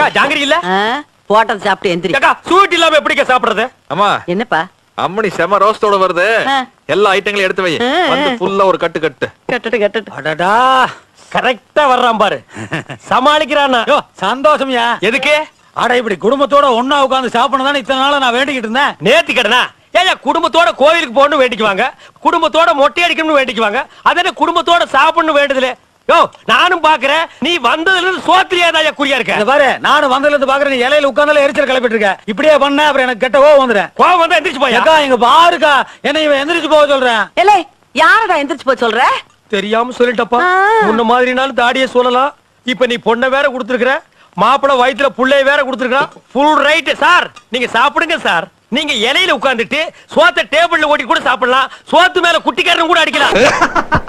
அக்கா ஜாங்கிரி இல்ல ஆ, போட்டது சாப்பிட்டு எந்திரி அக்கா ஸ்வீட் இல்லாம எப்படிக்கா சாப்பிடுறது அம்மா என்னப்பா அம்மணி செம ரோஸ்டோட வருது ஆ. எல்லா ஐட்டங்களையும் எடுத்து வை ஆ, ஆ. வந்து ஃபுல்லா ஒரு கட்டு கட்டு கட்டட்டு கட்டட்டு அடடா கரெக்டா வர்றான் பாரு சமாளிக்கிறானா யோ சந்தோஷம்யா எதுக்கு அட இப்படி குடும்பத்தோட ஒண்ணா உட்கார்ந்து சாப்பிடணும் தானே இத்தனை நாளா நான் வேண்டிக்கிட்டு இருந்தேன் நேத்தி கடனா ஏயா குடும்பத்தோட கோவிலுக்கு போகணும் வேண்டிக்குவாங்க குடும்பத்தோட மொட்டை அடிக்கணும்னு வேண்டிக்குவாங்க அதே குடும்பத்தோட சாப்பிடணும் வேண்டுதல யோ நானும் பாக்குறேன் நீ வந்ததுல இருந்து சோத்திரியாதாயா குறியா இத இருக்க பாரு நானும் வந்ததுல இருந்து பாக்குறேன் நீ இலையில உட்கார்ந்தால எரிச்சல் கிளப்பிட்டு இருக்க இப்படியே பண்ண அப்புறம் எனக்கு கெட்ட கோவம் வந்துடுறேன் கோவம் வந்தா எந்திரிச்சு போயா அக்கா இங்க பாருக்கா என்ன இவன் எந்திரிச்சு போக சொல்றேன் ஏலே யாரடா எந்திரிச்சு போய் சொல்ற தெரியாம சொல்லிட்டப்பா ஆ. முன்ன மாதிரினாலும் தாடியே சொல்லலாம் இப்ப நீ பொண்ணை வேற கொடுத்துருக்குற மாப்பிள வயித்துல புள்ளைய வேற கொடுத்துருக்கான் ஃபுல் ரைட் சார் நீங்க சாப்பிடுங்க சார் நீங்க இலையில உட்கார்ந்துட்டு சோத்த டேபிள்ல ஓட்டி கூட சாப்பிடலாம் சோத்து மேல குட்டிக்காரன் கூட அடிக்கலாம்